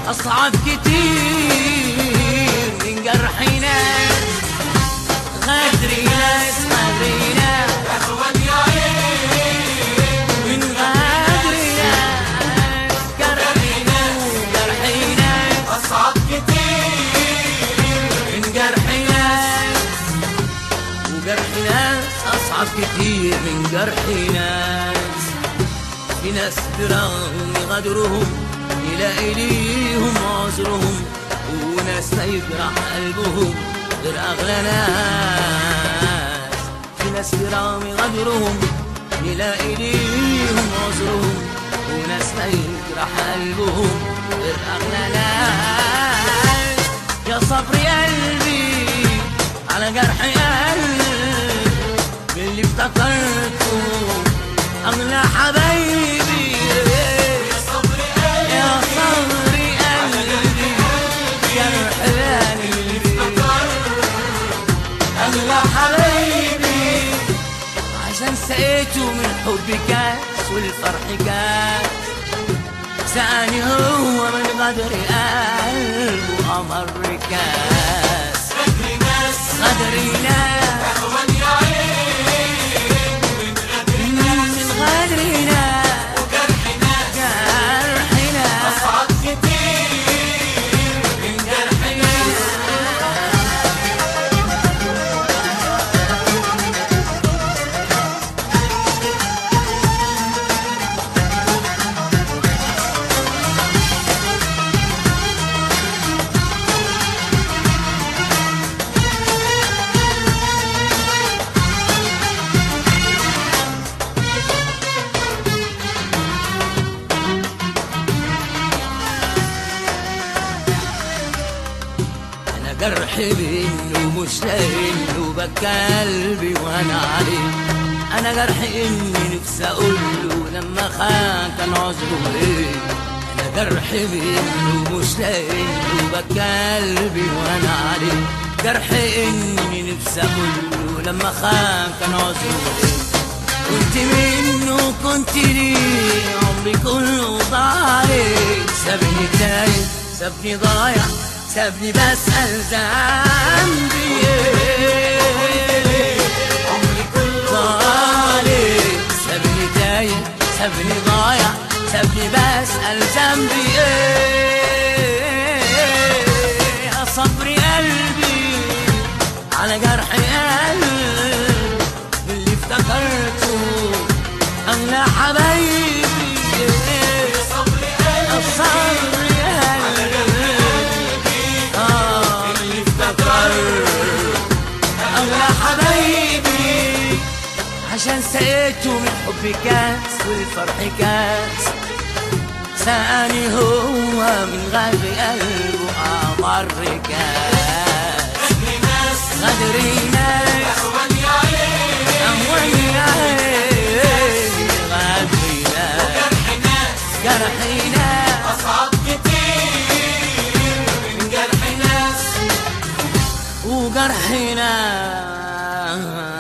أصعب كتير من جرحنا غدري ناس غدري ناس من غدري ناس جرحنا وجرحنا أصعب كتير من جرحنا وجرحنا أصعب كتير من جرحنا في ناس برغم غدرهم يلاقي ليهم عذرهم وناس ما يجرح قلبهم غير أغلى ناس في ناس برغم غدرهم يلاقي ليهم عذرهم وناس ما يجرح قلبهم غير أغلى ناس يا صبري قلبي على جرح قلبي باللي افتكرته أغلى حبايبي صبر يا صبري قلبي جرح قلبي أغلى حبايبي عشان سقيته من حب كاس والفرح كاس سأني هو من غدر قلبه أمر كاس قلبي ناس غدري ناس أهون يا عين من غدر من غدري ناس وجرحنا جرحنا أصعب كتير من جرحنا انا جرحي بانه مش لاقي بكى قلبي وانا عليه انا جرحي اني نفسي اقول له لما خان كان عذره ايه انا جرحي بانه مش لاقي بكى قلبي وانا عليه جرحي اني نفسي اقول له لما خان كان عذره ايه كنت منه كنت ليه عمري كله ضايع سابني تايه سابني ضايع سابني بسأل ذنبي ايه عمري كله ضايع سابني تايه سابني ضايع سابني بسأل ذنبي ايه يا صبري قلبي على جرح قلبي اللي افتكرته أغلى حبايبي صبر قلبي الصبر قلبي آه اللي افتكرته أغلى حبايبي عشان سقيته من حب كاس والفرح كاس سأني هو من غالب قلبه أمر كاس قلبي ناس غدري ناس أهون يا عين أموي غدري ناس جرحنا جرحي ناس أصعب كتير من جرح ناس وجرحنا